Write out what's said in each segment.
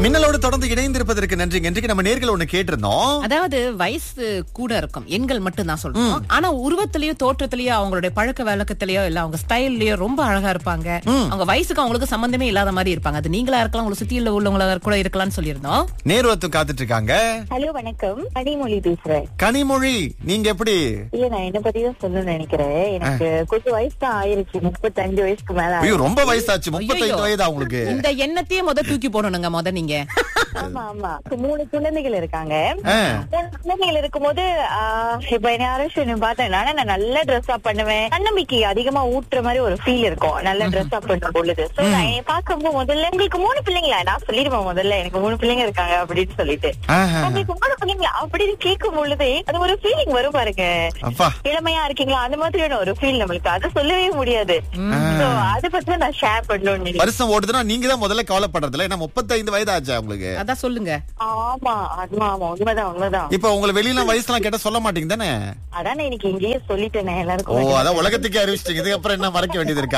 மின்னலோடு தொடர்ந்து இணைந்திருப்பதற்கு நன்றி இன்றைக்கு நம்ம நேர்கள் ஒண்ணு கேட்டிருந்தோம் அதாவது வயசு கூட இருக்கும் எண்கள் மட்டும் தான் சொல்றோம் ஆனா உருவத்திலயோ தோற்றத்திலயோ அவங்களுடைய பழக்க வழக்கத்திலயோ இல்ல அவங்க ஸ்டைல்லயோ ரொம்ப அழகா இருப்பாங்க அவங்க வயசுக்கு அவங்களுக்கு சம்பந்தமே இல்லாத மாதிரி இருப்பாங்க அது நீங்களா இருக்கலாம் உங்களுக்கு சுத்தியில உள்ளவங்களா கூட இருக்கலாம்னு சொல்லியிருந்தோம் நேர்வத்து காத்துட்டு இருக்காங்க ஹலோ வணக்கம் கனிமொழி பேசுறேன் கனிமொழி நீங்க எப்படி இல்ல நான் என்ன பத்தி தான் சொல்லணும்னு நினைக்கிறேன் எனக்கு கொஞ்சம் வயசு தான் ஆயிருச்சு முப்பத்தஞ்சு வயசுக்கு மேல ஐயோ ரொம்ப வயசாச்சு முப்பத்தைந்து ஐயையோ. வயதா உங்களுக்கு இந்த எண்ணத்தையே முத தூக்கி போடணுங்க முத நீங்க ஆமா ஆமா மூணு குழந்தைகள் இருக்காங்க ஆ. மூணு குழந்தைகள் இருக்கும்போது ஆஹ், இப்ப என்ன யாராச்சும் பார்த்தேன்னா நான் நல்ல ட்ரெஸ் அப் பண்ணுவேன் தன்னம்பிக்கை அதிகமா ஊட்டுற மாதிரி ஒரு ஃபீல் இருக்கும் நல்ல ட்ரெஸ் அப் பண்ற பொழுது So, நான் என்னை பார்க்கும்போது முதல்ல உங்களுக்கு மூணு பிள்ளைங்களா நான் சொல்லிடுவேன் முதல்ல எனக்கு மூணு பிள்ளைங்க இருக்காங்க அப்படின்னு சொல்லிட்டு ஆஹா. உங்களுக்கு மூணு பிள்ளைங்களா அப்படின்னு கேட்கும் பொழுது அது ஒரு ஃபீலிங் வரும் பாருங்க அப்பா இளமையா இருக்கீங்களா அந்த மாதிரியான ஒரு ஃபீல் நம்மளுக்கு அதை சொல்லவே முடியாது So, அதை பத்தி தான் நான் ஷேர் பண்ணணும்னு நினைக்கிறேன். வருஷம் ஓடுதுன்னா நீங்க தான் முதல்ல கவலைப்படுறதுல ஏன்னா முப்பத்தைந்து வயது ஆச்சா உங்களுக்கு அதான் சொல்லுங்க ஆமா ஆமா ஆமா உண்மைதான் உண்மைதான் இப்ப உங்களை வெளியில வயசுலாம் கேட்டா சொல்ல மாட்டீங்க தானே அதான் நான் இன்னைக்கு இங்கேயே சொல்லிட்டேனே ஓ எல்லாருக்கும் அதான் உலகத்துக்கே அறிவிச்சிட்டீங்க இதுக்கப்புறம் என்ன மறைக்க வேண்டியது இருக்கா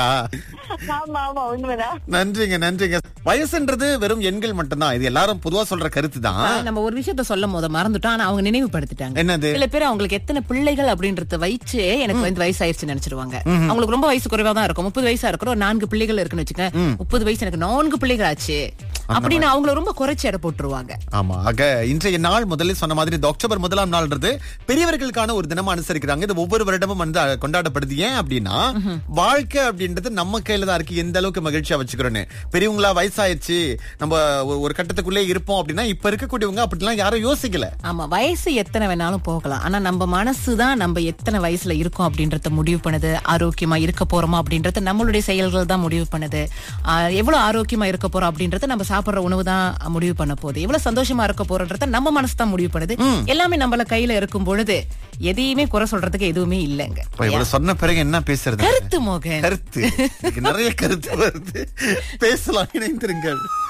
ஆமா ஆமா உண்மைதான் நன்றிங்க நன்றிங்க வயசுன்றது வெறும் எண்கள் மட்டும்தான் இது எல்லாரும் பொதுவா சொல்ற கருத்து தான் நம்ம ஒரு விஷயத்த சொல்லும் போது மறந்துட்டோம் ஆனா அவங்க நினைவுபடுத்திட்டாங்க என்னது சில பேர் அவங்களுக்கு எத்தனை பிள்ளைகள் அப்படின்றத வச்சு எனக்கு வந்து வயசு ஆயிருச்சுன்னு நினைச்சிருவாங்க அவங்களுக்கு ரொம்ப வயசு குறைவா தான் இருக்கும் முப்பது வயசா இருக்கிற ஒரு நான்கு பிள்ளைகள் இருக்குன்னு வச்சுக்கோங்க முப்பது வயசு எனக்கு நான்கு பிள்ளைகள் ஆச்சு அப்படின்னு அவங்கள ரொம்ப குறைச்சி எடை போட்டுருவாங்க ஆமா ஆக இன்றைய நாள் முதலில் சொன்ன மாதிரி இந்த அக்டோபர் முதலாம் நாள்ன்றது பெரியவர்களுக்கான ஒரு தினமா அனுசரிக்கிறாங்க இது ஒவ்வொரு வருடமும் வந்து அஹ், கொண்டாடப்படுது ஏன் அப்படின்னா வாழ்க்கை அப்படின்றது நம்ம கையில தான் இருக்கு எந்த அளவுக்கு மகிழ்ச்சியா வச்சுக்கிறோன்னு பெரியவங்களா வயசாயிருச்சு நம்ம ஒரு- ஒரு கட்டத்துக்குள்ளே இருப்போம் அப்படின்னா இப்ப இருக்கக்கூடியவங்க அப்படிலாம் யாரும் யோசிக்கல ஆமா வயசு எத்தனை வேணாலும் போகலாம் ஆனா நம்ம மனசுதான் நம்ம எத்தனை வயசுல இருக்கோம் அப்படின்றத முடிவு பண்ணுது ஆரோக்கியமா இருக்க போறோமா அப்படின்றத நம்மளுடைய செயல்கள் தான் முடிவு பண்ணுது ஆஹ் எவ்வளவு ஆரோக்கியமா இருக்க போறோம் அப்படின்றத நம்ம சாப்பிடுற உணவு தான் முடிவு பண்ண போகுது எவ்வளவு சந்தோஷமா இருக்க போறோன்றத நம்ம மனசு தான் முடிவு பண்ணுது எல்லாமே நம்மள கையில இருக்கும் பொழுது எதையுமே குறை சொல்றதுக்கு எதுவுமே இல்லைங்க இப்ப இவ்வளவு சொன்ன பிறகு என்ன பேசுறது கருத்து மோகன் கருத்து இதுக்கு நிறைய கருத்து வருது பேசலாம் இணைந்திருங்கள்